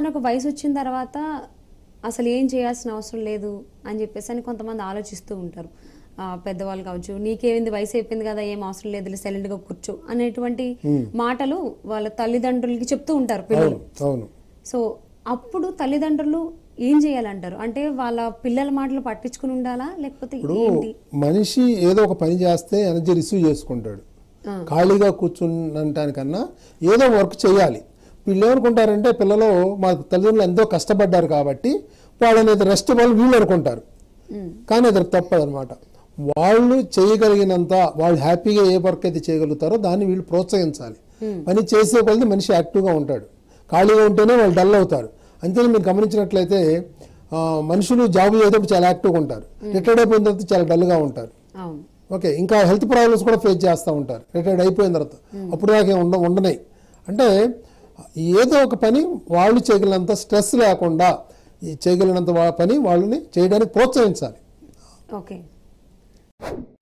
కానీ ఒక వయసు వచ్చిన తర్వాత అసలు ఏం చేయాల్సిన అవసరం లేదు అని చెప్పేసి అని కొంతమంది ఆలోచిస్తూ ఉంటారు ఆ, పెద్దవాళ్ళు కావచ్చు నీకేమైంది వయసు అయిపోయింది కదా ఏం అవసరం లేదు సైలెంట్గా కూర్చో అనేటువంటి మాటలు వాళ్ళ తల్లిదండ్రులకి చెప్తూ ఉంటారు పిల్లలు అవును అవును సో అప్పుడు తల్లిదండ్రులు ఏం చేయాలంటారు అంటే వాళ్ళ పిల్లల మాటలు పట్టించుకుని ఉండాలా లేకపోతే ఇప్పుడు ఏంటి మనిషి ఏదో ఒక పని చేస్తే ఎనర్జీ రిసీవ్ చేసుకుంటాడు ఆ. ఖాళీగా కూర్చుంటానికన్నా ఏదో వర్క్ చేయాలి వీళ్ళు ఏమనుకుంటారంటే పిల్లలు మా తల్లిదండ్రులు ఎంతో కష్టపడ్డారు కాబట్టి వాళ్ళు అనేది రెస్ట్ వాళ్ళు వీళ్ళు అనుకుంటారు ఉమ్, కానీ అది తప్పదనమాట వాళ్ళు చేయగలిగినంత వాళ్ళు హ్యాపీగా ఏ వర్క్ అయితే చేయగలుగుతారో దాన్ని వీళ్ళు ప్రోత్సహించాలి పని చేసే కొలది మనిషి యాక్టివ్గా ఉంటాడు ఖాళీగా ఉంటేనే వాళ్ళు డల్ అవుతారు అంతేనా మీరు గమనించినట్లయితే ఆ, మనుషులు జాబ్ చేసేటప్పుడు చాలా యాక్టివ్గా ఉంటారు రిటైర్డ్ అయిపోయిన తర్వాత చాలా డల్గా ఉంటారు అవును ఓకే ఇంకా హెల్త్ ప్రాబ్లమ్స్ కూడా ఫేస్ చేస్తూ ఉంటారు రిటైర్డ్ అయిపోయిన తర్వాత అప్పుడు దాకా ఏం ఉండ ఉండనాయి అంటే ఏదో ఒక పని వాళ్ళు చేయగలిగినంత స్ట్రెస్ లేకుండా ఈ చేయగలిగినంత వా- పని వాళ్ళని చేయడానికి ప్రోత్సహించాలి ఓకే